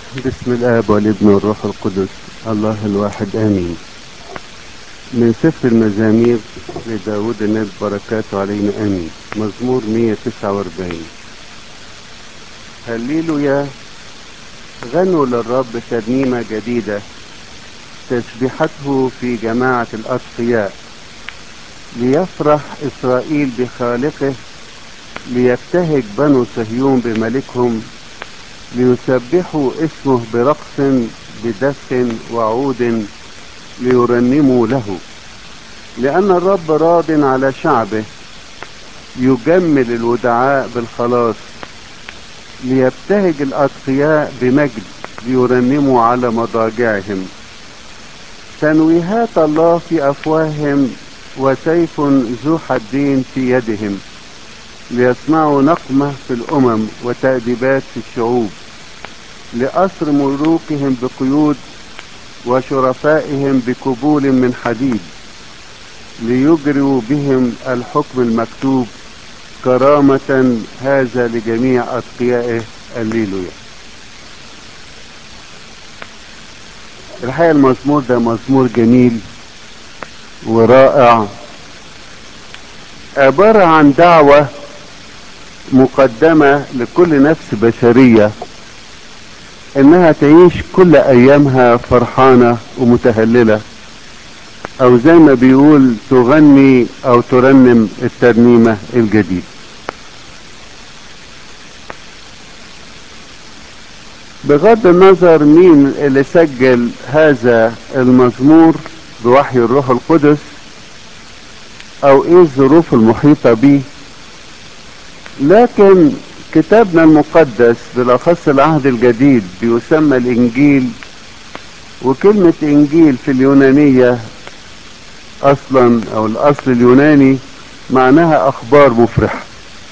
بسم الآب والابن والروح القدس الله الواحد آمين من سفر المزامير لداود النبي بركاته علينا آمين مزمور 149 هللوا يا غنوا للرب ترنيمة جديدة تسبيحته في جماعة الأتقياء ليفرح إسرائيل بخالقه ليبتهج بنو صهيون بملكهم ليسبحوا اسمه برقص بدف وعود ليرنموا له لأن الرب راض على شعبه يجمل الودعاء بالخلاص ليبتهج الأتقياء بمجد ليرنموا على مضاجعهم تنويهات الله في أفواههم وسيف ذو حدين في يدهم ليصنعوا نقمة في الأمم وتأديبات في الشعوب لأسر ملوكهم بقيود وشرفائهم بكبول من حديد ليجروا بهم الحكم المكتوب كرامة هذا لجميع أتقيائه الليلويا الحقيقة المزمور ده مزمور جميل ورائع عبارة عن دعوة مقدمة لكل نفس بشرية انها تعيش كل ايامها فرحانة ومتهللة او زي ما بيقول تغني او ترنم الترنيمة الجديدة بغض النظر مين اللي سجل هذا المزمور بوحي الروح القدس او ايه الظروف المحيطة به لكن كتابنا المقدس بالاخص العهد الجديد بيسمى الانجيل وكلمة انجيل في اليونانية اصلا او الاصل اليوناني معناها اخبار مفرحة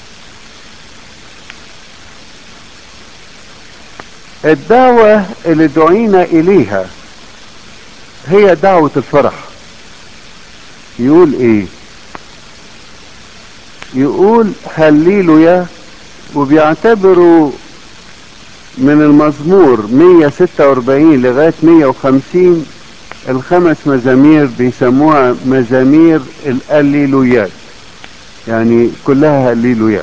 الدعوة اللي دعينا اليها هي دعوة الفرح يقول ايه يقول هللويا وبيعتبروا من المزمور 146 لغاية 150 الخمس مزامير بيسموها مزامير الهللويات يعني كلها هللويا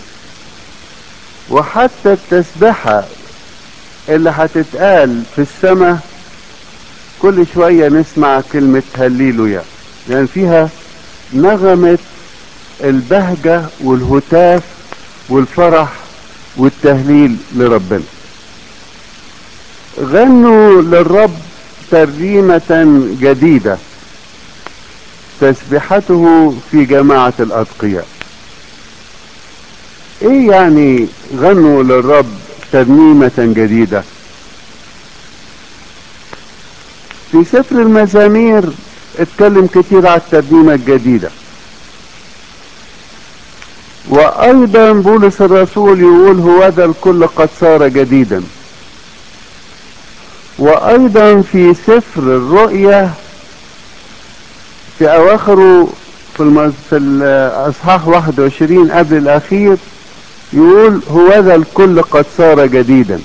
وحتى التسبحة اللي هتتقال في السماء كل شوية نسمع كلمة هللويا لأن يعني فيها نغمة البهجة والهتاف والفرح والتهليل لربنا غنوا للرب ترنيمة جديدة تسبحته في جماعة الأتقياء ايه يعني غنوا للرب ترنيمة جديدة في سفر المزامير اتكلم كتير على الترنيمة الجديدة وايضا بولس الرسول يقول هو ذا الكل قد صار جديدا وايضا في سفر الرؤيا في اواخره في, المز... في الاصحاح 21 قبل الاخير يقول هو ذا الكل قد صار جديدا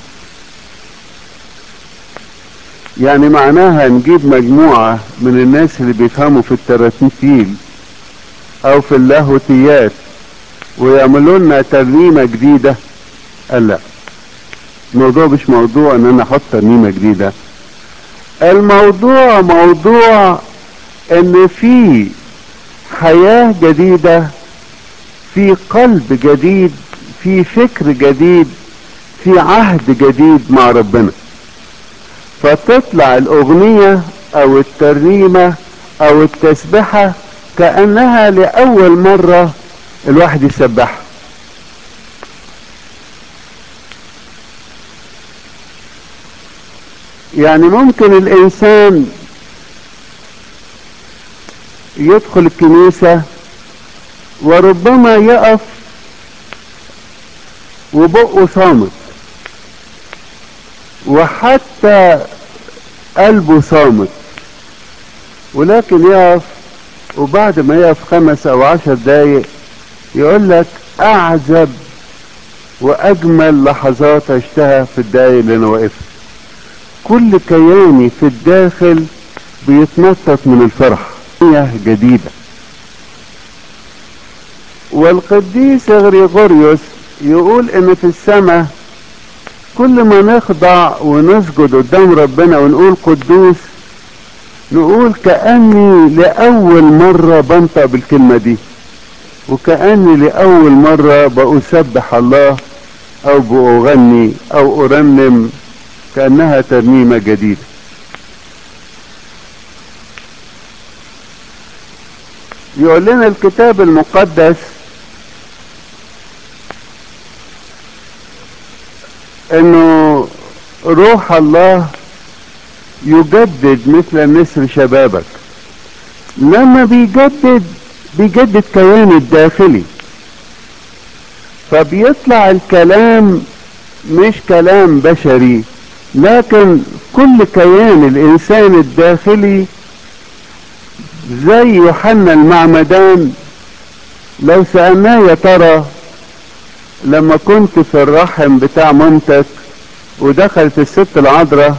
يعني معناها نجيب مجموعة من الناس اللي بيفهموا في التراتيل او في اللاهوتيات ويعملوا لنا ترنيمة جديدة قال لا الموضوع مش موضوع ان انا احط ترنيمة جديدة الموضوع موضوع ان في حياة جديدة في قلب جديد في فكر جديد في عهد جديد مع ربنا فتطلع الاغنية او الترنيمة او التسبحة كأنها لأول مرة الواحد يسبح يعني ممكن الانسان يدخل الكنيسة وربما يقف وبقه صامت وحتى قلبه صامت ولكن يقف وبعد ما يقف خمس او عشر دقايق يقول لك اعزب واجمل لحظات عشتها في الدقايق اللي انا واقفها كل كياني في الداخل بيتنطط من الفرح جديدة والقديس غريغوريوس يقول ان في السماء كل ما نخضع ونسجد قدام ربنا ونقول قدوس نقول كأني لأول مرة بنطق بالكلمة دي وكأني لأول مرة بأسبح الله أو بأغني أو أرنم كأنها ترنيمة جديدة يقول لنا الكتاب المقدس انه روح الله يجدد مثل النسر شبابك لما بيجدد بيجدد كيان الداخلي فبيطلع الكلام مش كلام بشري لكن كل كيان الانسان الداخلي زي يوحنا المعمدان لو سألناه يا ترى لما كنت في الرحم بتاع مامتك ودخلت الست العذراء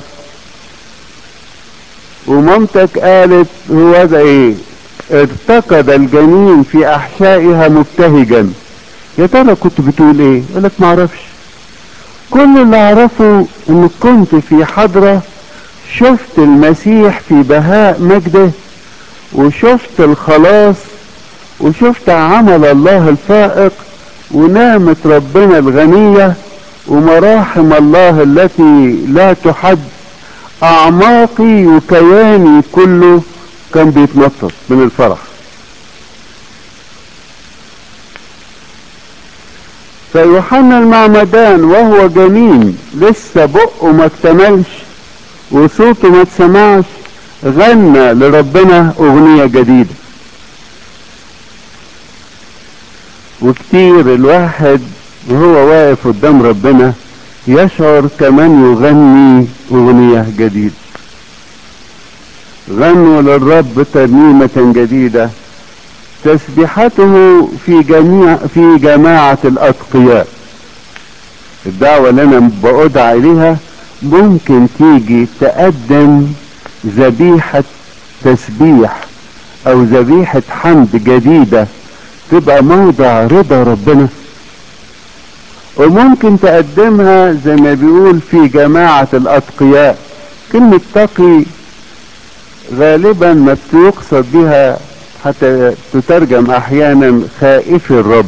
ومامتك قالت هو ده ايه ارتقد الجنين في احشائها مبتهجا يا ترى كنت بتقول ايه يقول لك معرفش كل اللي اعرفه ان كنت في حضرة شفت المسيح في بهاء مجده وشفت الخلاص وشفت عمل الله الفائق ونعمة ربنا الغنية ومراحم الله التي لا تحد اعماقي وكياني كله كان بيتنطط من الفرح فيوحنا المعمدان وهو جنين لسه بقه ما اكتملش وصوته ما اتسمعش غنى لربنا اغنية جديدة وكتير الواحد وهو واقف قدام ربنا يشعر كمان يغني اغنية جديدة غنوا للرب ترنيمة جديدة تسبيحته في جميع في جماعة الأتقياء الدعوة اللي أنا بأدعى إليها ممكن تيجي تقدم ذبيحة تسبيح أو ذبيحة حمد جديدة تبقى موضع رضا ربنا وممكن تقدمها زي ما بيقول في جماعة الأتقياء كلمة تقي غالبا ما بيقصد بها حتى تترجم احيانا خائف الرب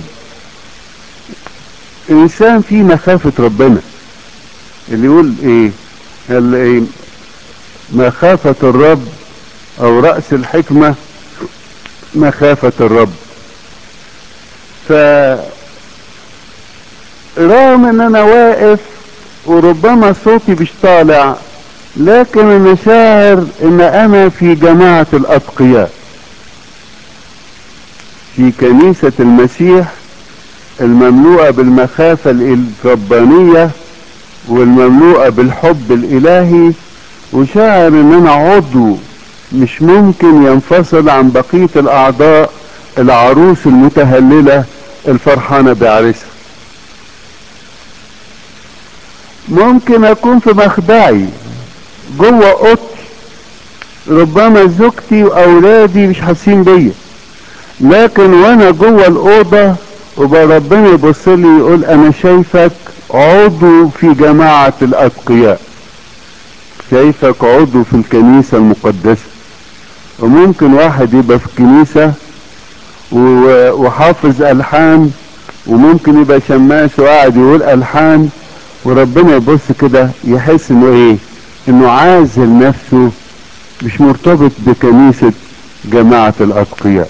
انسان فيه مخافة ربنا اللي يقول ايه اللي مخافة الرب او رأس الحكمة مخافة الرب ف رغم ان انا واقف وربما صوتي مش طالع لكن انا شاعر ان انا في جماعة الاتقياء في كنيسة المسيح المملوءة بالمخافة الربانية والمملوءة بالحب الالهي وشاعر ان انا عضو مش ممكن ينفصل عن بقية الاعضاء العروس المتهللة الفرحانة بعرسها ممكن اكون في مخدعي جوه اوضتي ربما زوجتي واولادي مش حاسين بيا لكن وانا جوه الاوضه وبقى ربنا يبص لي يقول انا شايفك عضو في جماعه الاتقياء شايفك عضو في الكنيسه المقدسه وممكن واحد يبقى في الكنيسه وحافظ الحان وممكن يبقى شماس وقاعد يقول الحان وربنا يبص كده يحس انه ايه انه عازل نفسه مش مرتبط بكنيسة جماعة الاتقياء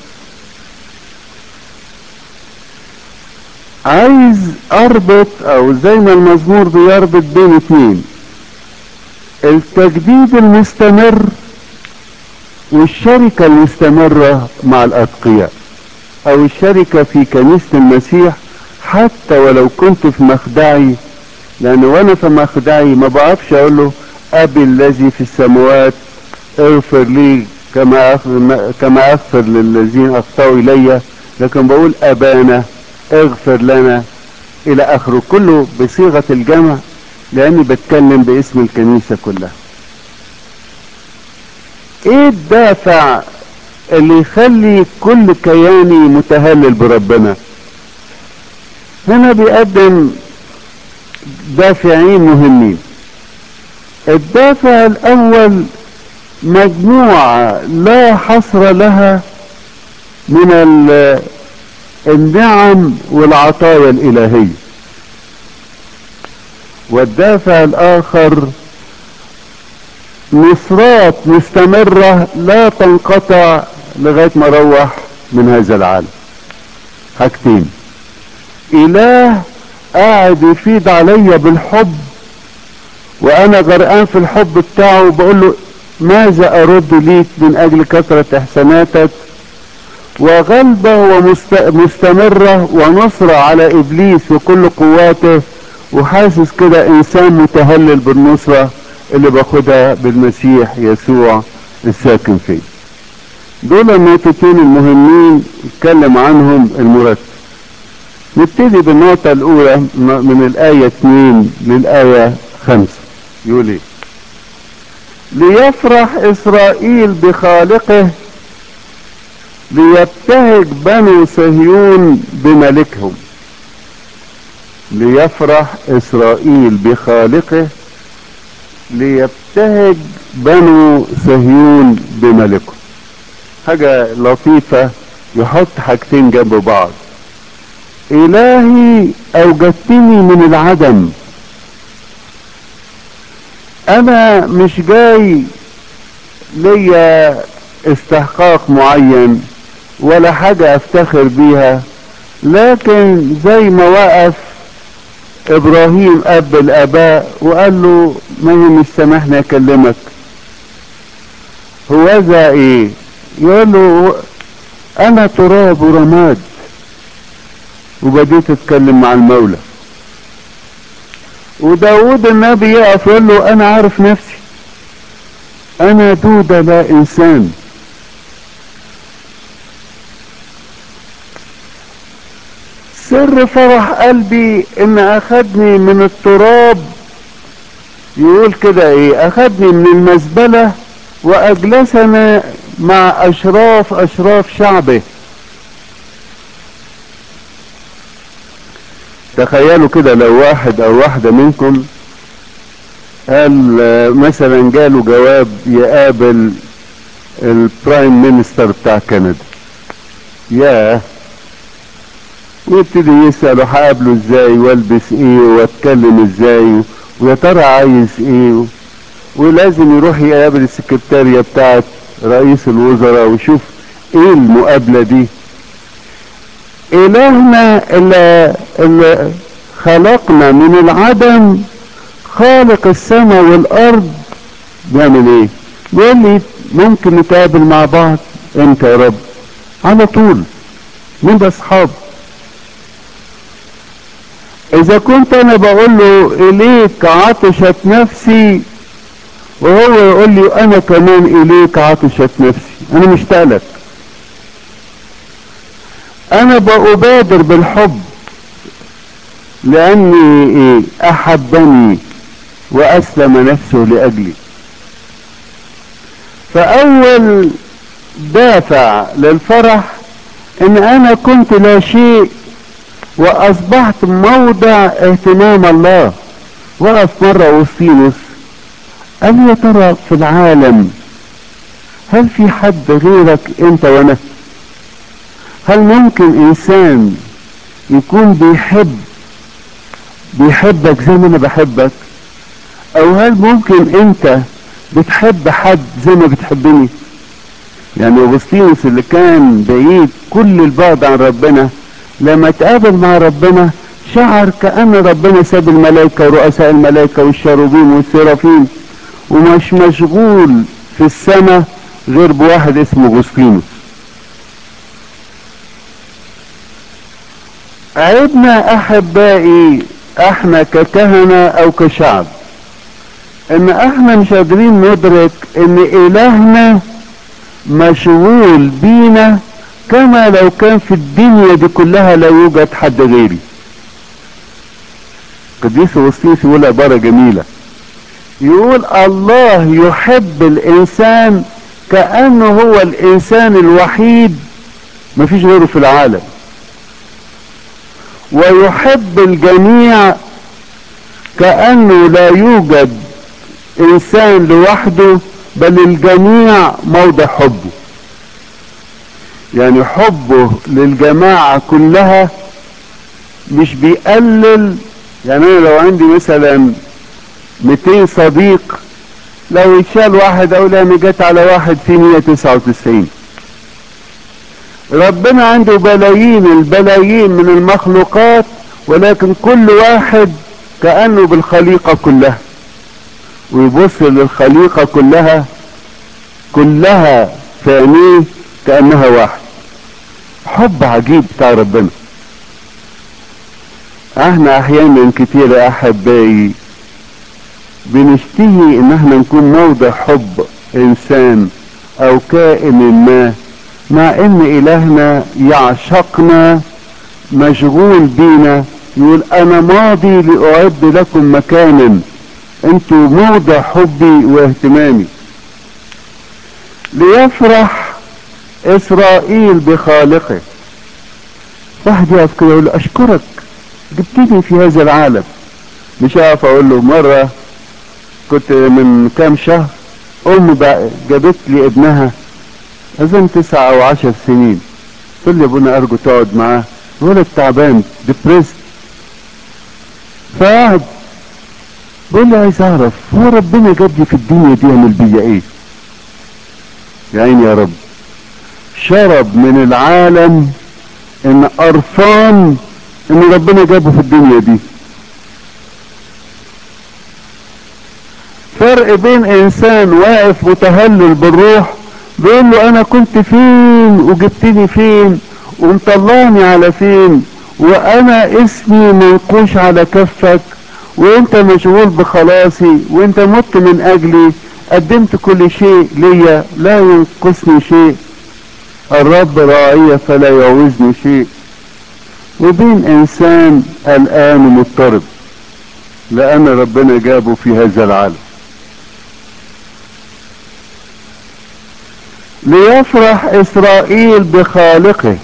عايز اربط او زي ما المزمور بيربط بين اتنين التجديد المستمر والشركة المستمرة مع الاتقياء او الشركة في كنيسة المسيح حتى ولو كنت في مخدعي لان وانا في مخدعي ما بعرفش اقول له ابي الذي في السماوات اغفر لي كما كما اغفر للذين اخطاوا الي لكن بقول ابانا اغفر لنا الى اخره كله بصيغه الجمع لاني بتكلم باسم الكنيسه كلها ايه الدافع اللي يخلي كل كياني متهلل بربنا هنا بيقدم دافعين مهمين الدافع الاول مجموعة لا حصر لها من النعم والعطايا الالهية والدافع الاخر نصرات مستمرة لا تنقطع لغاية ما اروح من هذا العالم حاجتين اله قاعد يفيض عليا بالحب وانا غرقان في الحب بتاعه بقول له ماذا ارد ليك من اجل كثرة احساناتك وغلبة ومستمرة ونصرة على ابليس وكل قواته وحاسس كده انسان متهلل بالنصرة اللي باخدها بالمسيح يسوع الساكن فيه دول النقطتين المهمين اتكلم عنهم المرتب نبتدي بالنقطة الأولى من الآية 2 للآية 5 يقول ايه ليفرح إسرائيل بخالقه ليبتهج بنو صهيون بملكهم ليفرح إسرائيل بخالقه ليبتهج بنو صهيون بملكهم حاجة لطيفة يحط حاجتين جنب بعض إلهي أوجدتني من العدم أنا مش جاي ليا استحقاق معين ولا حاجة أفتخر بيها لكن زي ما وقف إبراهيم أب الآباء وقال له ما مش سامحني أكلمك هو ذا إيه يقول له أنا تراب ورماد وبديت اتكلم مع المولى وداود النبي يقف يقول له انا عارف نفسي انا دودة لا انسان سر فرح قلبي ان اخدني من التراب يقول كده ايه اخدني من المزبلة واجلسنا مع اشراف اشراف شعبه تخيلوا كده لو واحد او واحدة منكم قال مثلا جاله جواب يقابل البرايم مينستر بتاع كندا ياه ويبتدي يسأله هقابله ازاي والبس ايه واتكلم ازاي ويا ترى عايز ايه ولازم يروح يقابل السكرتارية بتاعت رئيس الوزراء ويشوف ايه المقابلة دي إلهنا اللي, اللي خلقنا من العدم خالق السماء والأرض بيعمل إيه؟ بيقول لي ممكن نتقابل مع بعض امتى يا رب؟ على طول نبقى أصحاب إذا كنت أنا بقول له إليك عطشت نفسي وهو يقول لي أنا كمان إليك عطشت نفسي أنا مشتاق لك انا بأبادر بالحب لاني إيه احبني واسلم نفسه لاجلي فاول دافع للفرح ان انا كنت لا شيء واصبحت موضع اهتمام الله وقف مرة اوسطينوس قال يا ترى في العالم هل في حد غيرك انت وانا هل ممكن انسان يكون بيحب بيحبك زي ما انا بحبك او هل ممكن انت بتحب حد زي ما بتحبني يعني اغسطينوس اللي كان بعيد كل البعد عن ربنا لما تقابل مع ربنا شعر كأن ربنا ساب الملائكة ورؤساء الملائكة والشاروبين والسرافين ومش مشغول في السماء غير بواحد اسمه اغسطينوس عيبنا احبائي احنا ككهنة او كشعب ان احنا مش قادرين ندرك ان الهنا مشغول بينا كما لو كان في الدنيا دي كلها لا يوجد حد غيري قديس اغسطينوس يقول عبارة جميلة يقول الله يحب الانسان كأنه هو الإنسان الوحيد مفيش غيره في العالم ويحب الجميع كأنه لا يوجد إنسان لوحده بل الجميع موضع حبه يعني حبه للجماعة كلها مش بيقلل يعني انا لو عندي مثلا 200 صديق لو يتشال واحد اقول انا جت على واحد في 199 ربنا عنده بلايين البلايين من المخلوقات ولكن كل واحد كأنه بالخليقة كلها ويبص للخليقة كلها كلها في عينيه كأنها واحد حب عجيب بتاع ربنا احنا احيانا كتير يا احبائي بنشتهي ان احنا نكون موضع حب انسان او كائن ما مع ان الهنا يعشقنا مشغول بينا يقول انا ماضي لاعد لكم مكانا انتوا موضع حبي واهتمامي ليفرح اسرائيل بخالقه واحد يقف كده يقول له اشكرك جبتني في هذا العالم مش هقف اقول له مره كنت من كام شهر ام بقى جابت لي ابنها اظن تسعة او عشر سنين تقول لي يا ابونا ارجو تقعد معاه ولد تعبان ديبريست فقعد بقول لي عايز اعرف هو ربنا جابني في الدنيا دي يعمل بيا ايه يا عيني يا رب شرب من العالم ان قرفان ان ربنا جابه في الدنيا دي فرق بين انسان واقف متهلل بالروح بيقول له انا كنت فين وجبتني فين ومطلعني على فين وانا اسمي منقوش على كفك وانت مشغول بخلاصي وانت مت من اجلي قدمت كل شيء ليا لا ينقصني شيء الرب راعي فلا يعوزني شيء وبين انسان قلقان ومضطرب لان ربنا جابه في هذا العالم ليفرح اسرائيل بخالقه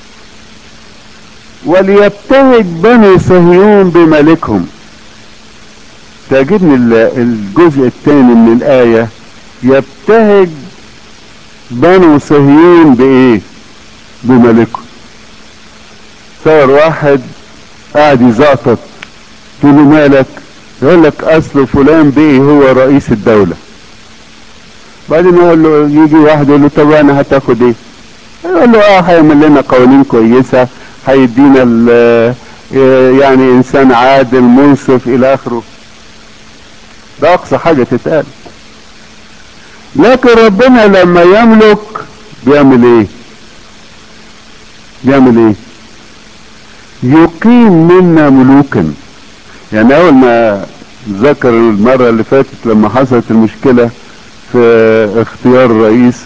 وليبتهج بني صهيون بملكهم تعجبني الجزء الثاني من الآية يبتهج بنو صهيون بإيه؟ بملكه صور واحد قاعد يزقطط تقول له مالك يقول لك اصل فلان بيه هو رئيس الدولة بعدين يقول له يجي واحد يقول له طب انا هتاخد ايه يقول له اه هيعمل لنا قوانين كويسة هيدينا يعني انسان عادل منصف الى اخره ده اقصى حاجة تتقال لكن ربنا لما يملك بيعمل ايه بيعمل ايه يقيم منا ملوكا يعني اول ما ذكر المرة اللي فاتت لما حصلت المشكلة في اختيار رئيس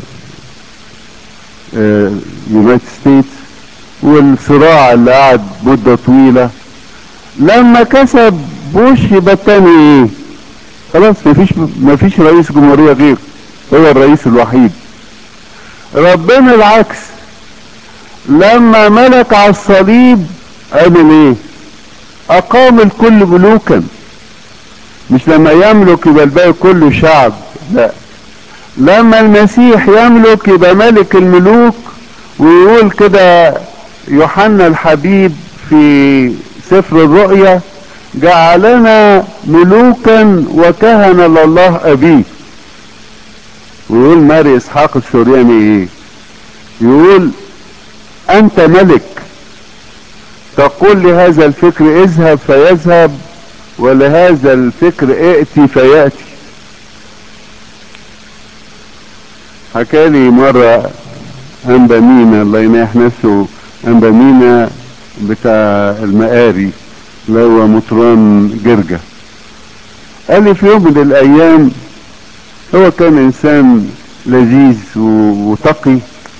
يونايتد ستيتس والصراع اللي قعد مدة طويلة لما كسب بوش يبقى التاني ايه خلاص مفيش مفيش رئيس جمهورية غير هو الرئيس الوحيد ربنا العكس لما ملك على الصليب عمل ايه اقام الكل ملوكا مش لما يملك يبقى الباقي كله شعب لا لما المسيح يملك يبقى ملك الملوك ويقول كده يوحنا الحبيب في سفر الرؤيا جعلنا ملوكا وكهنة لله أبيه ويقول ماري إسحاق السورياني إيه يقول أنت ملك تقول لهذا الفكر اذهب فيذهب ولهذا الفكر ائتي فيأتي حكالي مرة أنبا مينا الله يناح نفسه أنبا مينا بتاع المقاري اللي هو مطران جرجة قال لي في يوم من الأيام هو كان إنسان لذيذ وتقي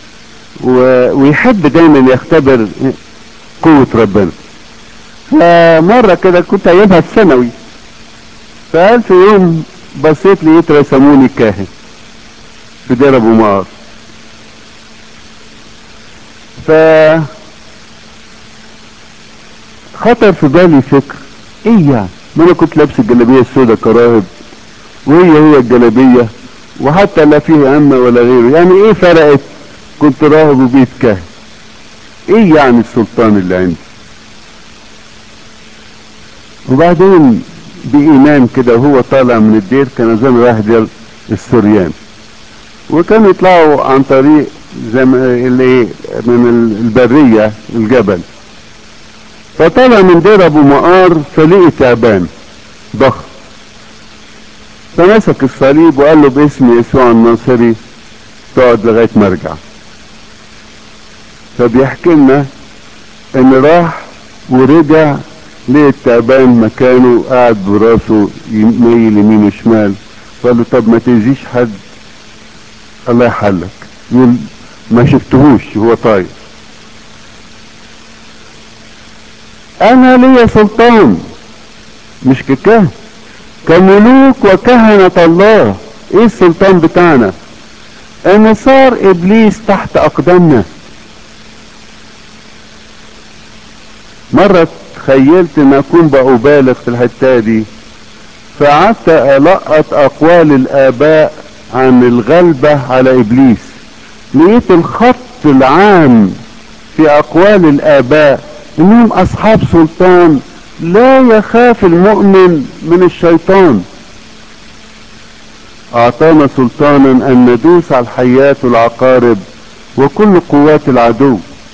ويحب دايما يختبر قوة ربنا فمرة كده كنت أيامها في ثانوي فقال في يوم بصيت لقيت رسموني كاهن في دير ابو مار ف خطر في بالي فكر ايه يعني ما انا كنت لابس الجلابيه السوداء كراهب وهي هي الجلابيه وحتى لا فيه أمة ولا غيره يعني ايه فرقت كنت راهب وبيت كهن ايه يعني السلطان اللي عندي وبعدين بإيمان كده وهو طالع من الدير كان زي ما رايح دير السريان وكانوا يطلعوا عن طريق زي ما اللي من البرية الجبل فطلع من دير ابو مقار فلقي تعبان ضخم فمسك الصليب وقال له باسم يسوع الناصري تقعد لغايه ما ارجع فبيحكي لنا ان راح ورجع لقي التعبان مكانه قاعد براسه يميل يمين وشمال فقال له طب ما تأذيش حد الله يحلك يقول ما شفتهوش هو طاير انا ليا سلطان مش ككهن كملوك وكهنة الله ايه السلطان بتاعنا ان صار ابليس تحت اقدامنا مرة تخيلت ان اكون بأبالغ في الحتة دي فقعدت القط اقوال الاباء عن الغلبة على ابليس لقيت الخط العام في اقوال الاباء انهم اصحاب سلطان لا يخاف المؤمن من الشيطان اعطانا سلطانا ان ندوس على الحيات والعقارب وكل قوات العدو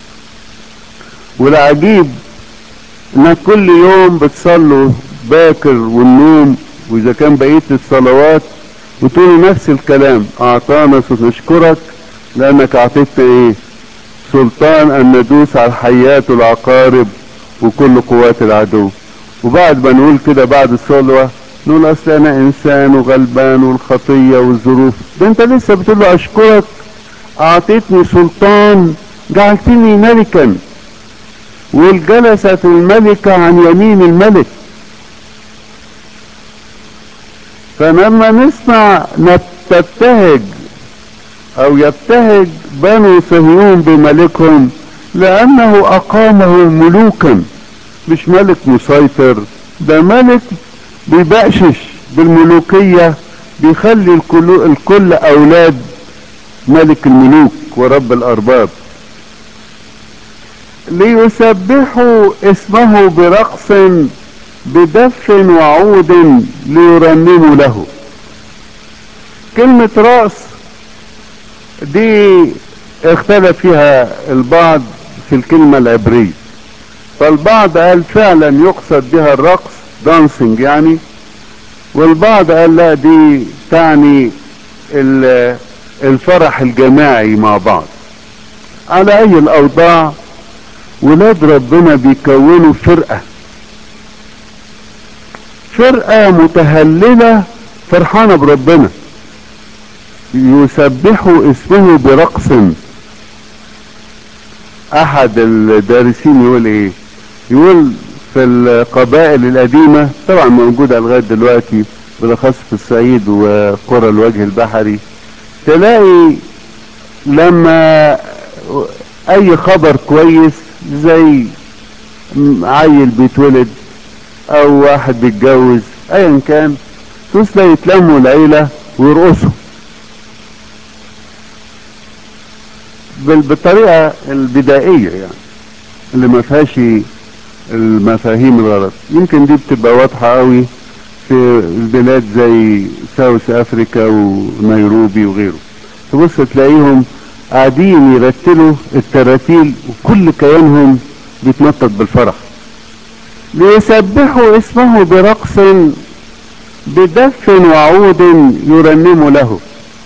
والعجيب انك كل يوم بتصلوا باكر والنوم واذا كان بقية الصلوات وتقولوا نفس الكلام اعطانا نشكرك لانك اعطيتنا ايه سلطان ان ندوس على الحيات والعقارب وكل قوات العدو وبعد ما نقول كده بعد الصلوة نقول اصل انا انسان وغلبان والخطية والظروف ده انت لسه بتقول له اشكرك اعطيتني سلطان جعلتني ملكا والجلست الملكة عن يمين الملك فلما نسمع تبتهج او يبتهج بنو صهيون بملكهم لانه اقامه ملوكا مش ملك مسيطر ده ملك بيبقشش بالملوكية بيخلي الكل, الكل اولاد ملك الملوك ورب الارباب ليسبحوا اسمه برقص بدف وعود ليرنموا له كلمة رأس دي اختلف فيها البعض في الكلمة العبرية فالبعض قال فعلا يقصد بها الرقص دانسينج يعني والبعض قال لا دي تعني الفرح الجماعي مع بعض على اي الاوضاع ولاد ربنا بيكونوا فرقة فرقة متهللة فرحانة بربنا يسبحوا اسمه برقص احد الدارسين يقول ايه يقول في القبائل القديمة طبعا موجودة لغاية دلوقتي بالاخص في الصعيد وقرى الوجه البحري تلاقي لما اي خبر كويس زي عيل بيتولد او واحد بيتجوز ايا كان تسلى يتلموا العيلة ويرقصوا بالطريقة البدائية يعني اللي ما فيهاش المفاهيم الغلط يمكن دي بتبقى واضحة قوي في البلاد زي ساوث افريكا ونيروبي وغيره تبص تلاقيهم قاعدين يرتلوا التراتيل وكل كيانهم بيتنطط بالفرح ليسبحوا اسمه برقص بدف وعود يرنم له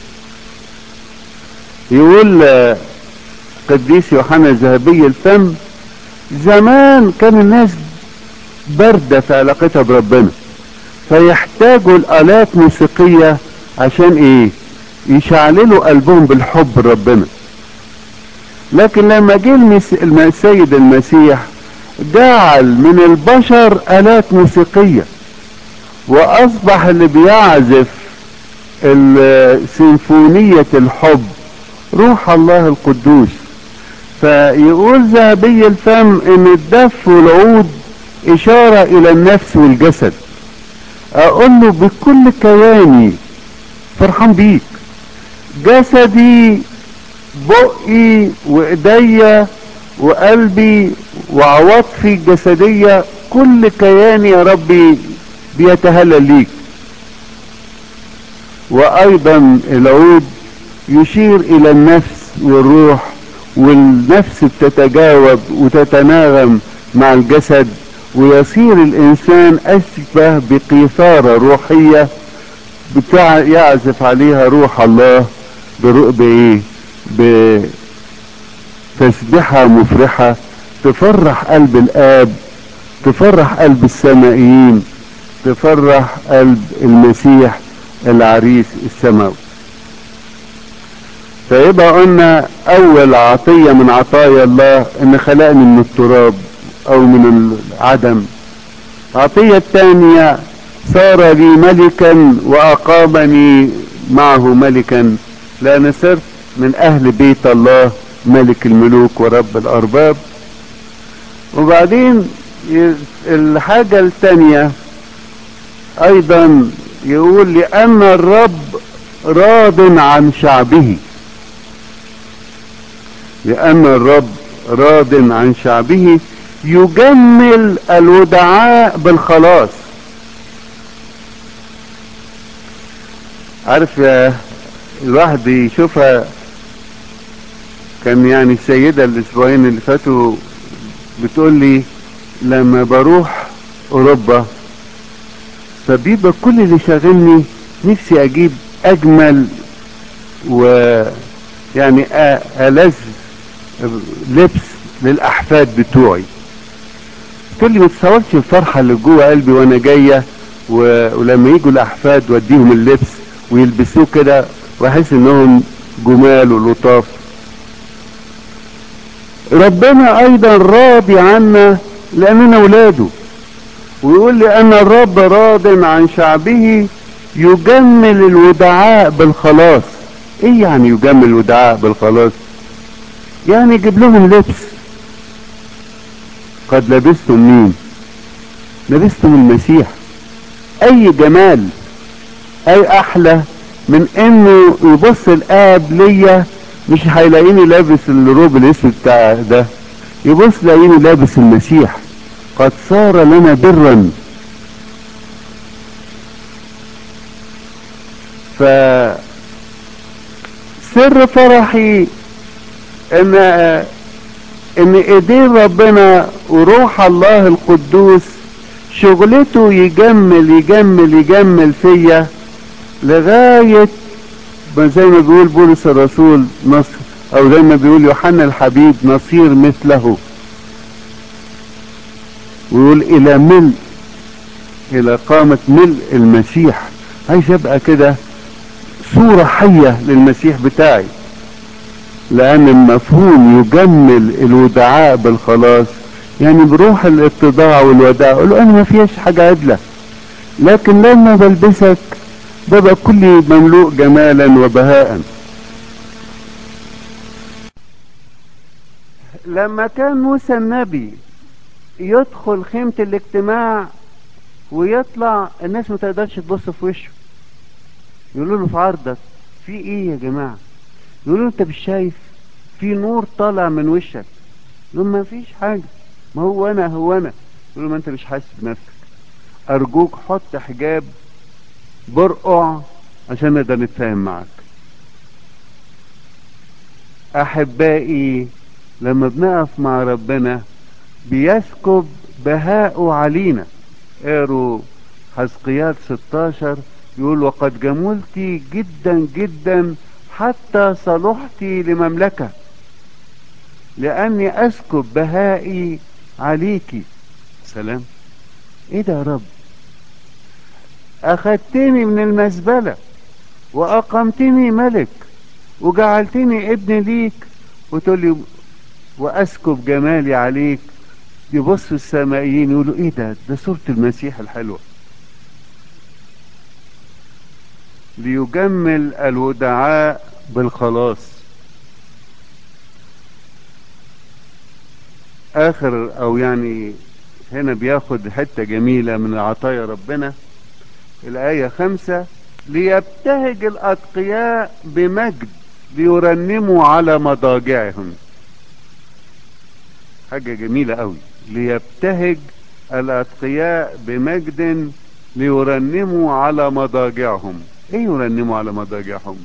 يقول قديس يوحنا الذهبي الفم زمان كان الناس باردة في علاقتها بربنا فيحتاجوا الآلات موسيقية عشان ايه يشعللوا قلبهم بالحب لربنا لكن لما جه السيد المسيح جعل من البشر آلات موسيقية وأصبح اللي بيعزف سيمفونية الحب روح الله القدوس فيقول ذهبي الفم ان الدف والعود اشارة الى النفس والجسد اقول له بكل كياني فرحان بيك جسدي بقي وايديا وقلبي وعواطفي الجسدية كل كياني يا ربي بيتهلل ليك وايضا العود يشير الى النفس والروح والنفس بتتجاوب وتتناغم مع الجسد ويصير الانسان اشبه بقيثارة روحية بتاع يعزف عليها روح الله بايه بتسبحة مفرحة تفرح قلب الاب تفرح قلب السمائيين تفرح قلب المسيح العريس السماوي فيبقى قلنا اول عطية من عطايا الله ان خلقني من التراب او من العدم العطية الثانية صار لي ملكا واقامني معه ملكا لان صرت من اهل بيت الله ملك الملوك ورب الارباب وبعدين الحاجة الثانية ايضا يقول لان الرب راض عن شعبه لان الرب راض عن شعبه يجمل الودعاء بالخلاص عارف يا الواحد يشوفها كان يعني السيدة الاسبوعين اللي فاتوا بتقول لي لما بروح اوروبا فبيبقى كل اللي شاغلني نفسي اجيب اجمل ويعني ألذ لبس للاحفاد بتوعي تقول لي ما تصورش الفرحة اللي جوه قلبي وانا جاية ولما يجوا الاحفاد واديهم اللبس ويلبسوه كده واحس انهم جمال ولطاف ربنا ايضا راضي عنا لاننا اولاده ويقول لي ان الرب راض عن شعبه يجمل الودعاء بالخلاص ايه يعني يجمل الودعاء بالخلاص يعني يجيب لهم لبس قد لبستم مين لبستم المسيح اي جمال اي احلى من انه يبص الاب ليا مش هيلاقيني لابس الروب الاسود بتاع ده يبص لاقيني لابس المسيح قد صار لنا برا ف سر فرحي ان ان ايدين ربنا وروح الله القدوس شغلته يجمل يجمل يجمل فيا لغاية ما زي ما بيقول بولس الرسول نصر او زي ما بيقول يوحنا الحبيب نصير مثله ويقول الى ملء الى قامة ملء المسيح عايز ابقى كده صورة حية للمسيح بتاعي لان المفهوم يجمل الودعاء بالخلاص يعني بروح الاتضاع والوداع اقول له انا ما فيهاش حاجة عدلة لكن لما بلبسك ببقى كلي مملوء جمالا وبهاء لما كان موسى النبي يدخل خيمة الاجتماع ويطلع الناس ما تقدرش تبص في وشه يقولوا له في عرضك في ايه يا جماعة يقولوا له انت مش شايف في نور طالع من وشك يقول ما فيش حاجة ما هو انا هو انا يقول ما انت مش حاسس بنفسك ارجوك حط حجاب برقع عشان نقدر نتفاهم معاك احبائي لما بنقف مع ربنا بيسكب بهاءه علينا اقروا حزقيات 16 يقول وقد جملتي جدا جدا حتى صلحتي لمملكة لاني اسكب بهائي عليكي سلام ايه ده يا رب اخدتني من المزبلة واقمتني ملك وجعلتني ابن ليك وتقول لي واسكب جمالي عليك يبصوا السمائيين يقولوا ايه ده ده صورة المسيح الحلوة ليجمل الودعاء بالخلاص اخر او يعني هنا بياخد حتة جميلة من عطايا ربنا الآية خمسة ليبتهج الأتقياء بمجد ليرنموا على مضاجعهم حاجة جميلة قوي ليبتهج الأتقياء بمجد ليرنموا على مضاجعهم ايه يرنموا على مضاجعهم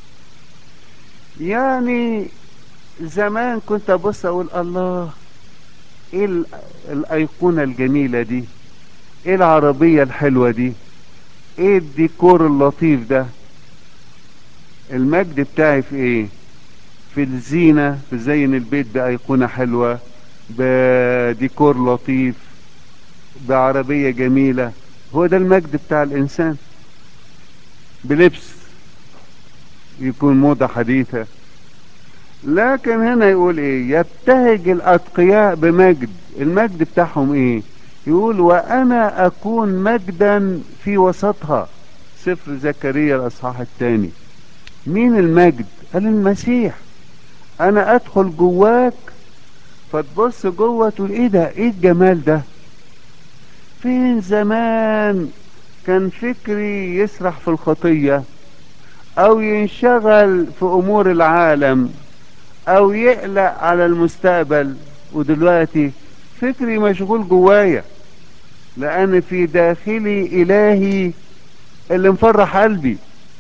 يعني زمان كنت ابص اقول الله ايه ال- الايقونة الجميلة دي ايه العربية الحلوة دي ايه الديكور اللطيف ده المجد بتاعي في ايه في الزينة في زين البيت بأيقونة حلوة بديكور لطيف بعربية جميلة هو ده المجد بتاع الإنسان بلبس يكون موضة حديثة لكن هنا يقول ايه يبتهج الأتقياء بمجد المجد بتاعهم ايه يقول وأنا أكون مجدا في وسطها سفر زكريا الأصحاح الثاني مين المجد قال المسيح انا ادخل جواك فتبص جوه تقول ايه ده ايه الجمال ده فين زمان كان فكري يسرح في الخطية او ينشغل في امور العالم او يقلق على المستقبل ودلوقتي فكري مشغول جوايا لان في داخلي الهي اللي مفرح قلبي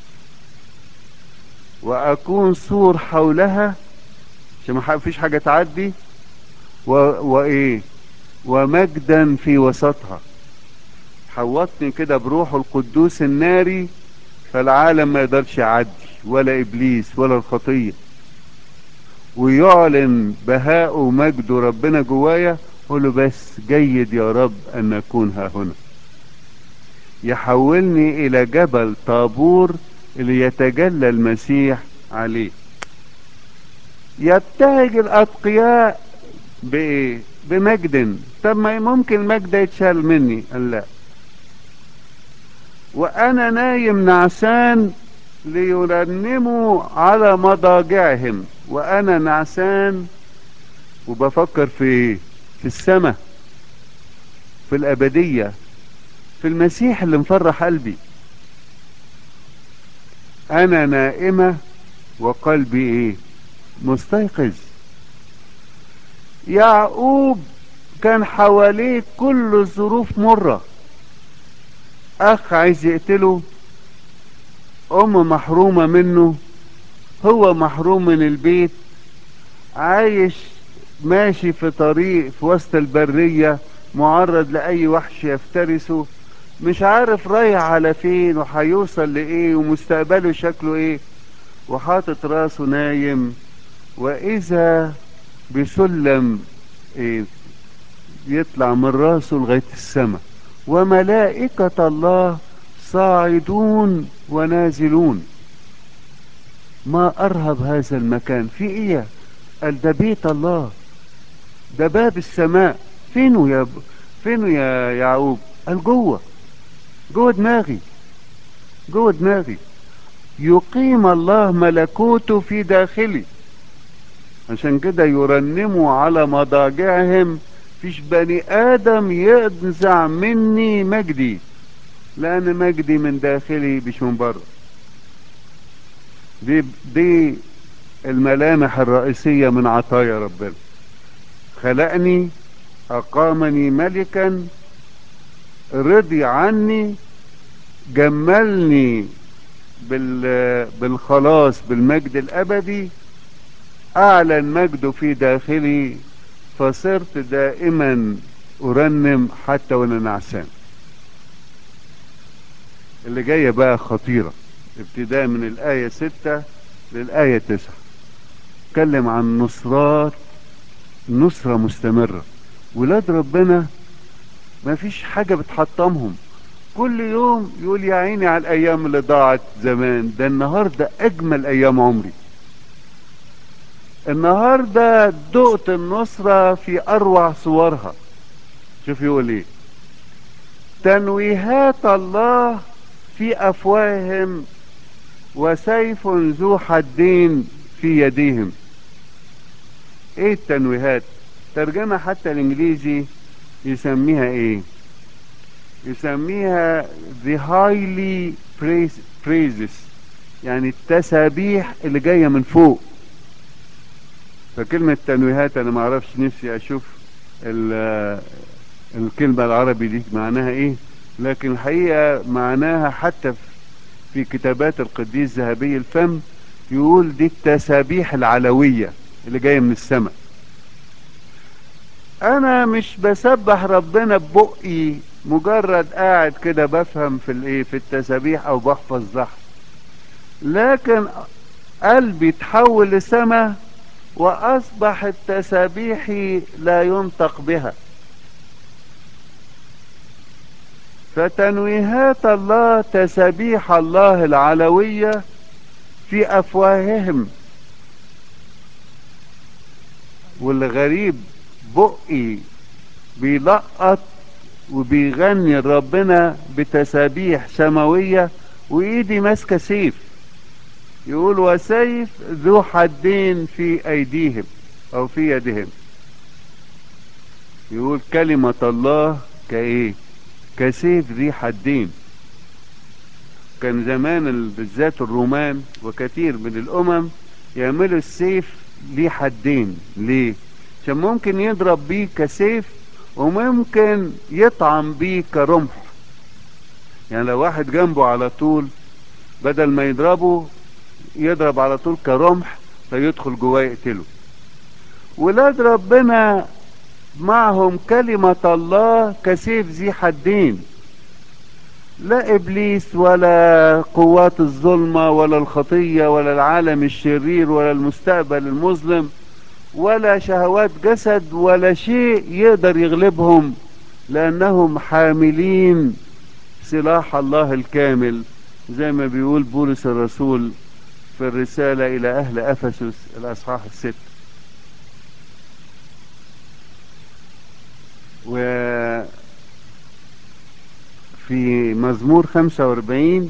واكون سور حولها عشان ما فيش حاجة تعدي و... وايه ومجدا في وسطها حوطني كده بروح القدوس الناري فالعالم ما يقدرش يعدي ولا ابليس ولا الخطية ويعلن بهاء ومجد ربنا جوايا قول له بس جيد يا رب ان اكون ها هنا يحولني الى جبل طابور اللي يتجلى المسيح عليه يبتهج الاتقياء بايه بمجد طب ما ممكن المجد ده يتشال مني قال لا وانا نايم نعسان ليرنموا على مضاجعهم وانا نعسان وبفكر في ايه في السماء في الابدية في المسيح اللي مفرح قلبي انا نائمة وقلبي ايه مستيقظ يعقوب كان حواليه كل الظروف مرة اخ عايز يقتله ام محرومة منه هو محروم من البيت عايش ماشي في طريق في وسط البرية معرض لأي وحش يفترسه مش عارف رايح على فين وهيوصل لإيه ومستقبله شكله إيه وحاطط راسه نايم وإذا بسلم إيه يطلع من راسه لغاية السماء وملائكة الله صاعدون ونازلون ما أرهب هذا المكان في إيه قال ده بيت الله ده باب السماء فينه يا ب... فينه يا يعقوب قال جوه جوه دماغي جوه دماغي يقيم الله ملكوته في داخلي عشان كده يرنموا على مضاجعهم فيش بني ادم ينزع مني مجدي لان مجدي من داخلي مش من بره دي دي الملامح الرئيسية من عطايا ربنا خلقني أقامني ملكا رضي عني جملني بال بالخلاص بالمجد الأبدي أعلن مجده في داخلي فصرت دائما أرنم حتى وأنا نعسان اللي جاية بقى خطيرة ابتداء من الآية ستة للآية تسعة اتكلم عن نصرات نصرة مستمرة ولاد ربنا ما فيش حاجة بتحطمهم كل يوم يقول يا عيني على الأيام اللي ضاعت زمان ده النهاردة أجمل أيام عمري النهاردة دقت النصرة في أروع صورها شوف يقول ايه تنويهات الله في أفواههم وسيف ذو حدين في يديهم ايه التنويهات ترجمة حتى الانجليزي يسميها ايه يسميها the highly praise praises يعني التسابيح اللي جاية من فوق فكلمة تنويهات انا ما اعرفش نفسي اشوف الكلمة العربي دي معناها ايه لكن الحقيقة معناها حتى في كتابات القديس ذهبي الفم يقول دي التسابيح العلوية اللي جاية من السماء انا مش بسبح ربنا ببقي مجرد قاعد كده بفهم في الايه في التسابيح او بحفظ لحن لكن قلبي تحول لسما واصبحت تسابيحي لا ينطق بها فتنويهات الله تسابيح الله العلوية في افواههم والغريب بقي بيلقط وبيغني ربنا بتسابيح سماوية وايدي ماسكة سيف يقول وسيف ذو حدين في ايديهم او في يدهم يقول كلمة الله كايه كسيف ذي حدين كان زمان بالذات الرومان وكثير من الامم يعملوا السيف ليه حدين ليه عشان ممكن يضرب بيه كسيف وممكن يطعم بيه كرمح يعني لو واحد جنبه على طول بدل ما يضربه يضرب على طول كرمح فيدخل جواه يقتله ولاد ربنا معهم كلمة الله كسيف ذي حدين لا ابليس ولا قوات الظلمة ولا الخطية ولا العالم الشرير ولا المستقبل المظلم ولا شهوات جسد ولا شيء يقدر يغلبهم لانهم حاملين سلاح الله الكامل زي ما بيقول بولس الرسول في الرسالة الى اهل افسس الاصحاح الست و في مزمور 45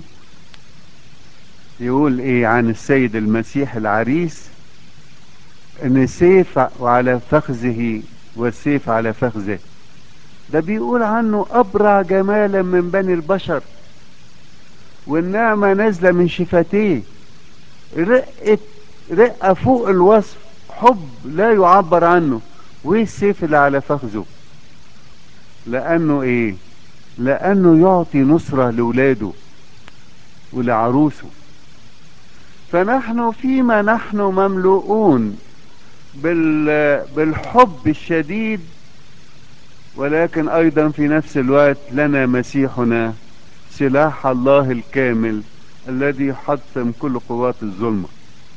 يقول ايه عن السيد المسيح العريس ان السيف وعلى فخذه والسيف على فخذه ده بيقول عنه ابرع جمالا من بني البشر والنعمة نازلة من شفتيه رقة رقة فوق الوصف حب لا يعبر عنه وايه السيف اللي على فخذه لانه ايه لانه يعطي نصرة لاولاده ولعروسه فنحن فيما نحن مملوءون بالحب الشديد ولكن ايضا في نفس الوقت لنا مسيحنا سلاح الله الكامل الذي يحطم كل قوات الظلمة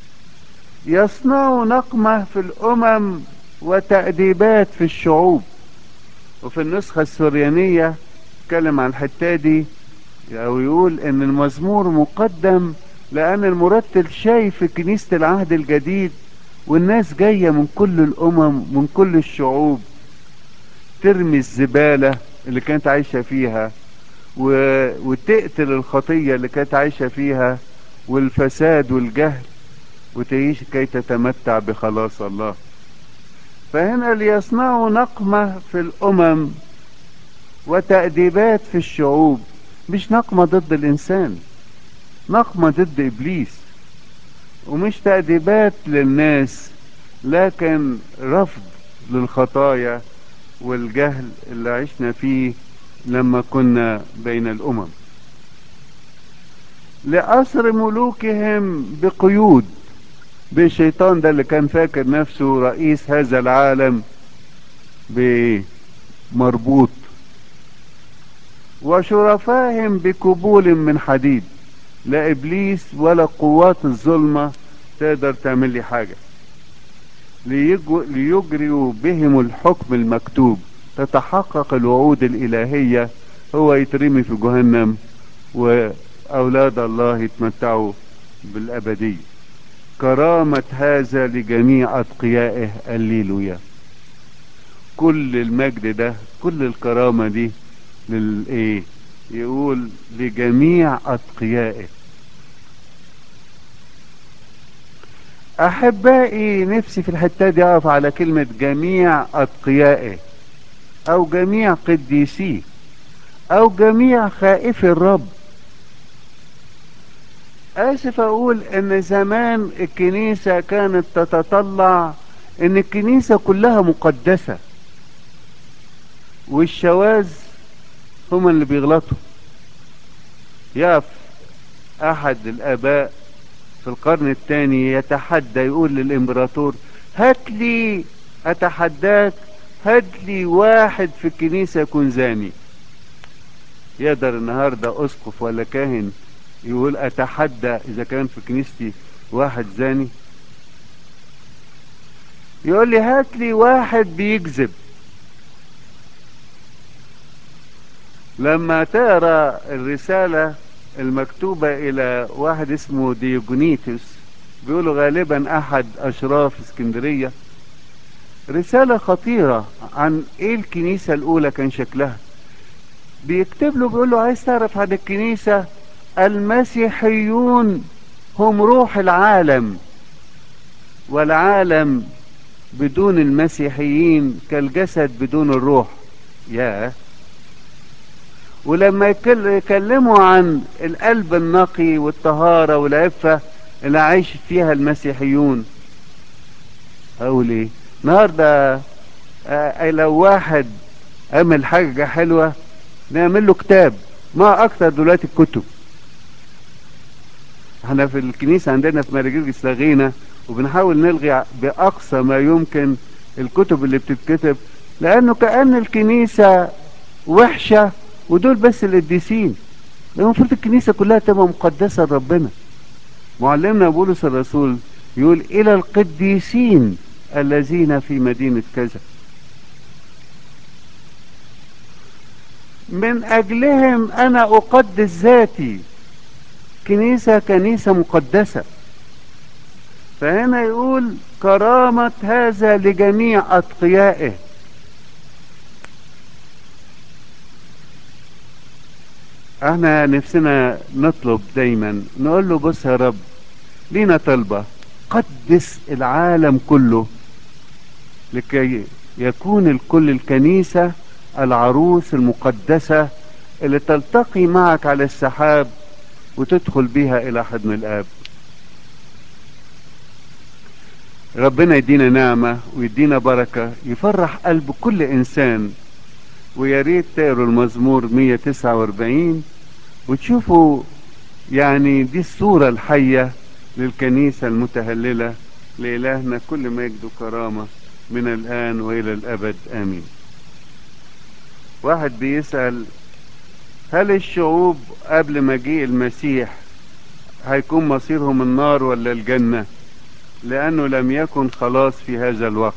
يصنع نقمة في الامم وتأديبات في الشعوب وفي النسخة السريانية اتكلم عن الحتة دي او يقول ان المزمور مقدم لان المرتل شايف في كنيسة العهد الجديد والناس جاية من كل الامم من كل الشعوب ترمي الزبالة اللي كانت عايشة فيها و... وتقتل الخطية اللي كانت عايشة فيها والفساد والجهل وتعيش كي تتمتع بخلاص الله فهنا ليصنعوا نقمة في الامم وتأديبات في الشعوب مش نقمة ضد الانسان نقمة ضد ابليس ومش تأديبات للناس لكن رفض للخطايا والجهل اللي عشنا فيه لما كنا بين الامم لأسر ملوكهم بقيود بالشيطان ده اللي كان فاكر نفسه رئيس هذا العالم بمربوط وشرفائهم بكبول من حديد لا ابليس ولا قوات الظلمة تقدر تعمل لي حاجة ليجروا بهم الحكم المكتوب تتحقق الوعود الالهية هو يترمي في جهنم واولاد الله يتمتعوا بالابدية كرامة هذا لجميع اتقيائه الليلويا كل المجد ده كل الكرامة دي للايه يقول لجميع اتقيائه احبائي نفسي في الحتة دي اقف على كلمة جميع اتقيائه او جميع قديسيه او جميع خائفي الرب اسف اقول ان زمان الكنيسة كانت تتطلع ان الكنيسة كلها مقدسة والشواذ هم اللي بيغلطوا يقف احد الاباء في القرن الثاني يتحدى يقول للامبراطور هات لي اتحداك هات لي واحد في الكنيسة يكون زاني يقدر النهاردة اسقف ولا كاهن يقول اتحدى اذا كان في كنيستي واحد زاني يقول لي هات لي واحد بيكذب لما تقرا الرسالة المكتوبة الى واحد اسمه ديوجونيتوس بيقولوا غالبا احد اشراف اسكندرية رسالة خطيرة عن ايه الكنيسة الاولى كان شكلها بيكتب له بيقول له عايز تعرف عن الكنيسة المسيحيون هم روح العالم والعالم بدون المسيحيين كالجسد بدون الروح يا ولما يكلموا عن القلب النقي والطهارة والعفة اللي عايش فيها المسيحيون اقول ايه النهارده آه لو واحد عمل حاجة حلوة نعمل له كتاب ما اكتر دلوقتي الكتب احنا في الكنيسة عندنا في مارجرجس لغينا وبنحاول نلغي باقصى ما يمكن الكتب اللي بتتكتب لانه كأن الكنيسة وحشة ودول بس القديسين المفروض الكنيسة كلها تبقى مقدسة لربنا معلمنا بولس الرسول يقول الى القديسين الذين في مدينة كذا من اجلهم انا اقدس ذاتي كنيسة كنيسة مقدسة فهنا يقول كرامة هذا لجميع اتقيائه احنا نفسنا نطلب دايما نقول له بص يا رب لينا طلبة قدس العالم كله لكي يكون الكل الكنيسة العروس المقدسة اللي تلتقي معك على السحاب وتدخل بها الى حضن الاب ربنا يدينا نعمة ويدينا بركة يفرح قلب كل انسان ويا ريت تقروا المزمور 149 وتشوفوا يعني دي الصورة الحية للكنيسة المتهللة لإلهنا كل مجد وكرامة من الآن وإلى الأبد آمين واحد بيسأل هل الشعوب قبل مجيء المسيح هيكون مصيرهم النار ولا الجنة لأنه لم يكن خلاص في هذا الوقت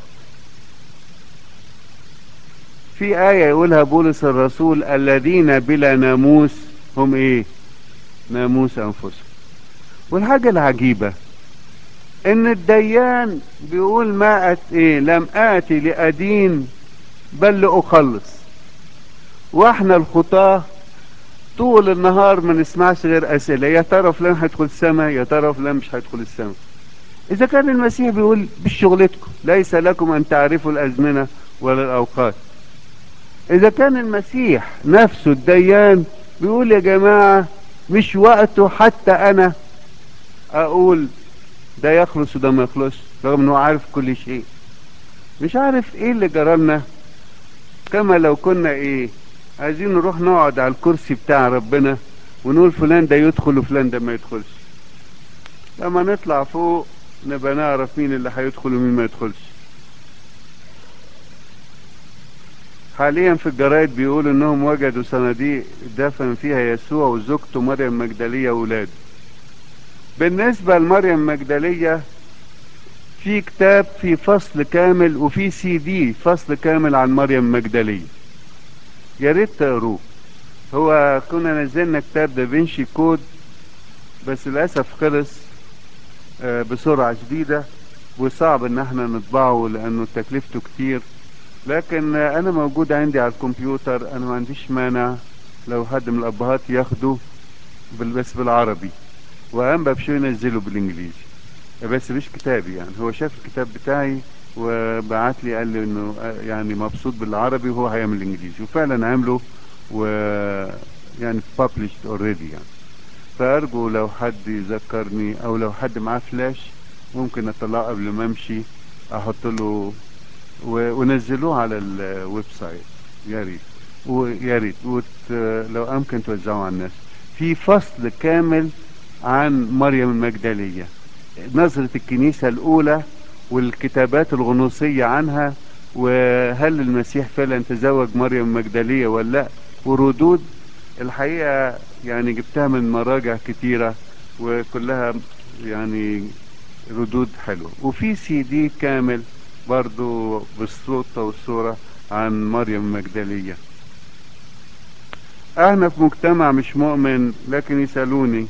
في آية يقولها بولس الرسول الذين بلا ناموس هم ايه ناموس انفسهم والحاجة العجيبة ان الديان بيقول ما أت ايه لم آتي لأدين بل لأخلص واحنا الخطاة طول النهار ما نسمعش غير اسئلة يا ترى فلان هيدخل السماء يا ترى فلان مش هيدخل السماء اذا كان المسيح بيقول بشغلتكم ليس لكم ان تعرفوا الازمنة ولا الاوقات اذا كان المسيح نفسه الديان بيقول يا جماعة مش وقته حتى انا اقول ده يخلص وده ما يخلص رغم انه عارف كل شيء مش عارف ايه اللي جرالنا كما لو كنا ايه عايزين نروح نقعد على الكرسي بتاع ربنا ونقول فلان ده يدخل وفلان ده ما يدخلش لما نطلع فوق نبقى نعرف مين اللي هيدخل ومين ما يدخلش حاليا في الجرايد بيقولوا انهم وجدوا صناديق دفن فيها يسوع وزوجته مريم مجدلية واولاده بالنسبة لمريم مجدلية في كتاب في فصل كامل وفي سي دي فصل كامل عن مريم مجدلية يا ريت تقروه هو كنا نزلنا كتاب دافنشي كود بس للاسف خلص بسرعة شديدة وصعب ان احنا نطبعه لانه تكلفته كتير لكن انا موجود عندي على الكمبيوتر انا ما عنديش مانع لو حد من الابهات ياخده بس بالعربي وانبا بشوي ينزله بالانجليزي بس مش كتابي يعني هو شاف الكتاب بتاعي وبعت لي قال لي انه آه، يعني مبسوط بالعربي وهو هيعمل انجليزي وفعلا عمله و يعني published already يعني فارجو لو حد يذكرني او لو حد معاه فلاش ممكن اطلعه قبل ما امشي احط له و- ونزلوه على الويب سايت يا ريت ويا ريت وت... لو امكن توزعوه على الناس في فصل كامل عن مريم المجدليه نظره الكنيسه الاولى والكتابات الغنوصيه عنها وهل المسيح فعلا تزوج مريم المجدليه ولا لا وردود الحقيقه يعني جبتها من مراجع كتيره وكلها يعني ردود حلوه وفي سي دي كامل برضو بالصوت والصورة عن مريم المجدلية احنا في مجتمع مش مؤمن لكن يسألوني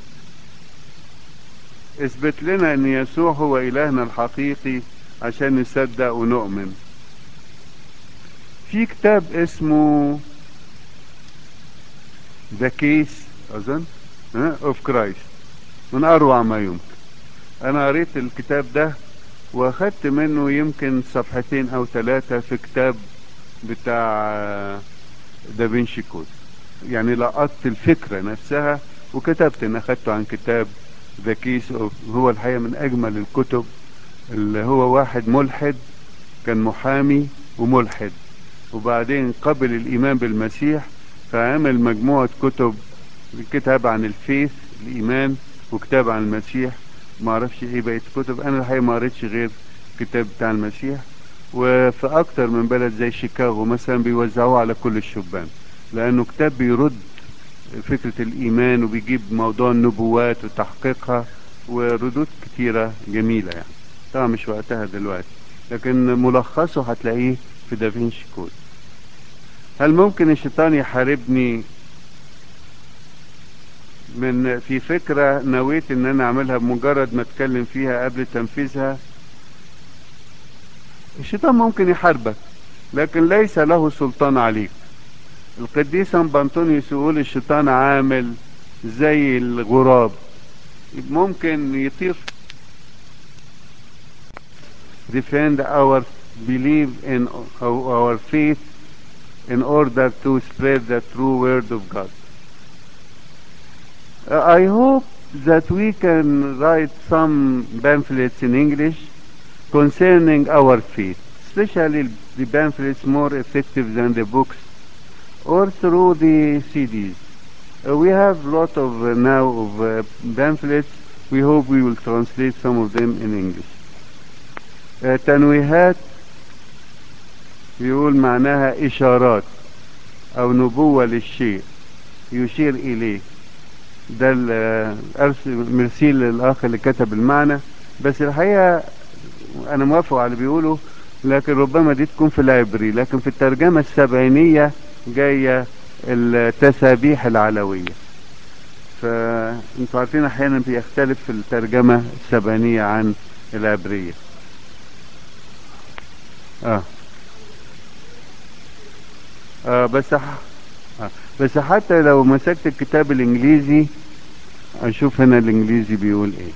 اثبت لنا ان يسوع هو الهنا الحقيقي عشان نصدق ونؤمن في كتاب اسمه ذا كيس اظن اوف كرايست من اروع ما يمكن انا قريت الكتاب ده واخدت منه يمكن صفحتين او ثلاثة في كتاب بتاع دافنشي كود يعني لقطت الفكرة نفسها وكتبت ان اخدته عن كتاب ذا كيس هو الحقيقة من اجمل الكتب اللي هو واحد ملحد كان محامي وملحد وبعدين قبل الايمان بالمسيح فعمل مجموعة كتب كتاب عن الفيث الايمان وكتاب عن المسيح ما اعرفش ايه بقيت كتب انا الحقيقه ما قريتش غير كتاب بتاع المسيح وفي اكتر من بلد زي شيكاغو مثلا بيوزعوه على كل الشبان لانه كتاب بيرد فكرة الايمان وبيجيب موضوع النبوات وتحقيقها وردود كتيرة جميلة يعني طبعا مش وقتها دلوقتي لكن ملخصه هتلاقيه في دافنشي كود هل ممكن الشيطان يحاربني من في فكرة نويت ان انا اعملها بمجرد ما اتكلم فيها قبل تنفيذها الشيطان ممكن يحاربك لكن ليس له سلطان عليك القديس بنطونيوس يقول الشيطان عامل زي الغراب ممكن يطير defend our belief in our faith in order to spread the true word of God Uh, I hope that we can write some pamphlets in English concerning our faith, especially the pamphlets more effective than the books or through the CDs. Uh, we have a lot of uh, now of uh, pamphlets. We hope we will translate some of them in English. Uh, تنويهات يقول معناها إشارات أو نبوة للشيء يشير إليه ده الارس مرسيل للاخ اللي كتب المعنى بس الحقيقه انا موافق على اللي بيقوله لكن ربما دي تكون في العبري لكن في الترجمه السبعينيه جايه التسابيح العلويه فانتوا عارفين احيانا بيختلف في الترجمه السبعينيه عن العبريه اه اه بس ح... آه. بس حتى لو مسكت الكتاب الانجليزي اشوف هنا الانجليزي بيقول ايه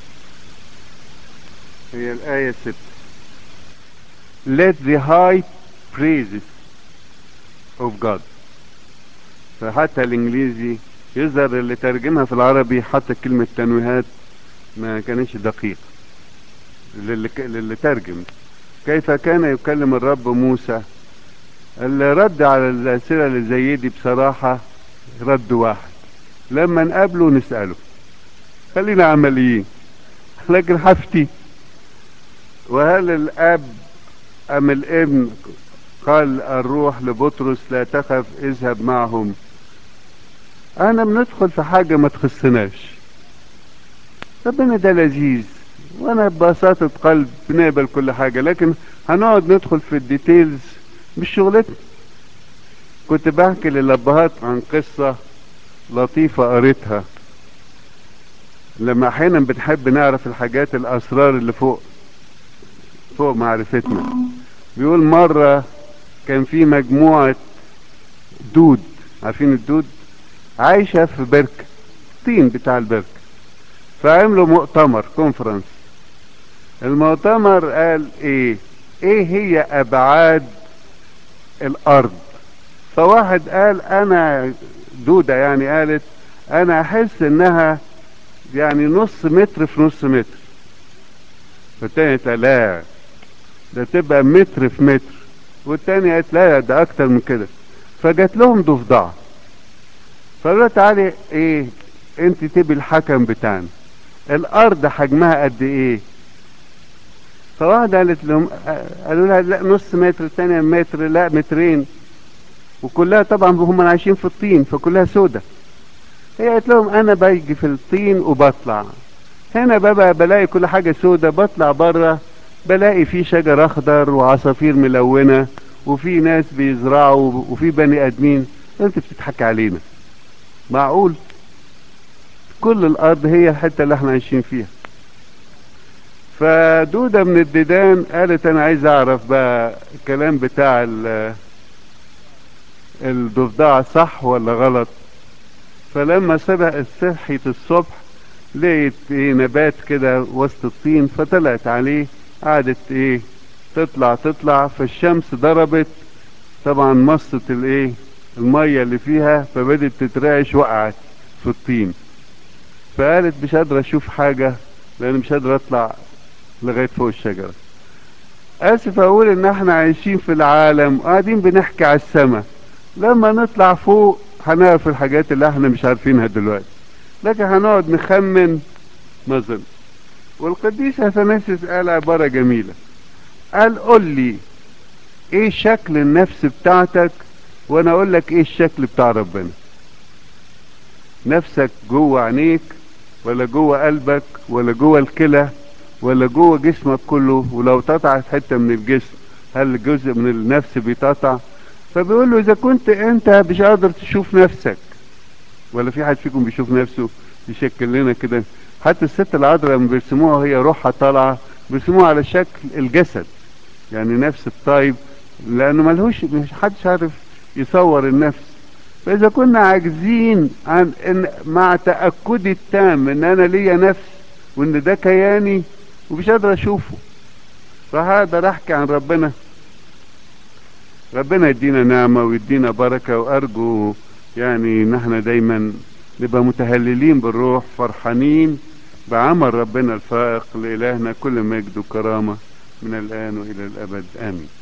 هي الآية ستة Let the high praises of God فحتى الانجليزي يظهر اللي ترجمها في العربي حتى كلمة تنويهات ما كانش دقيق للي, للي ترجم كيف كان يكلم الرب موسى اللي رد على الأسئلة اللي زي دي بصراحة رد واحد لما نقابله نسأله خلينا عمليين لكن حفتي وهل الأب أم الابن قال الروح لبطرس لا تخف اذهب معهم أنا بندخل في حاجة ما تخصناش ربنا ده لذيذ وأنا ببساطة قلب بنقبل كل حاجة لكن هنقعد ندخل في الديتيلز مش شغلتنا كنت بحكي للأبهات عن قصة لطيفة قريتها لما أحيانا بنحب نعرف الحاجات الأسرار اللي فوق فوق معرفتنا بيقول مرة كان في مجموعة دود عارفين الدود عايشة في بركة طين بتاع البركة فعملوا مؤتمر كونفرنس المؤتمر قال ايه ايه هي ابعاد الارض فواحد قال انا دودة يعني قالت انا احس انها يعني نص متر في نص متر فالتاني قالت لا ده تبقى متر في متر والتاني قالت لا ده اكتر من كده فجات لهم ضفدعة فقالوا تعالي ايه انت تبي الحكم بتاعنا الارض حجمها قد ايه فواحدة قالت لهم قالوا لها لا نص متر الثانية متر لا مترين وكلها طبعا هم عايشين في الطين فكلها سودة هي قالت لهم انا باجي في الطين وبطلع هنا بقى بلاقي كل حاجة سودة بطلع بره بلاقي في شجر اخضر وعصافير ملونة وفي ناس بيزرعوا وفي بني ادمين انت بتضحك علينا معقول كل الارض هي الحتة اللي احنا عايشين فيها فدودة من الديدان قالت انا عايز اعرف بقى الكلام بتاع الضفدعة صح ولا غلط فلما سبق صحيت الصبح لقيت ايه نبات كده وسط الطين فطلعت عليه قعدت ايه تطلع تطلع فالشمس ضربت طبعا مصت الايه المية اللي فيها فبدت تترعش وقعت في الطين فقالت مش قادرة اشوف حاجة لان مش قادرة اطلع لغاية فوق الشجرة اسف اقول ان احنا عايشين في العالم قاعدين بنحكي على السماء لما نطلع فوق هنعرف الحاجات اللي احنا مش عارفينها دلوقتي لكن هنقعد نخمن نظن والقديس اثناسيس قال عبارة جميلة قال قل لي ايه شكل النفس بتاعتك وانا اقول لك ايه الشكل بتاع ربنا نفسك جوه عينيك ولا جوه قلبك ولا جوه الكلى ولا جوه جسمك كله ولو قطعت حتة من الجسم هل جزء من النفس بيتقطع فبيقول له اذا كنت انت مش قادر تشوف نفسك ولا في حد فيكم بيشوف نفسه يشكل لنا كده حتى الست العذراء لما بيرسموها وهي روحها طالعه بيرسموها على شكل الجسد يعني نفس الطيب لانه ملهوش مش حدش عارف يصور النفس فاذا كنا عاجزين عن ان مع تاكدي التام ان انا ليا نفس وان ده كياني ومش قادر اشوفه فهقدر احكي عن ربنا ربنا يدينا نعمة ويدينا بركة وارجو يعني ان احنا دايما نبقى متهللين بالروح فرحانين بعمل ربنا الفائق لإلهنا كل مجد وكرامة من الآن وإلى الأبد آمين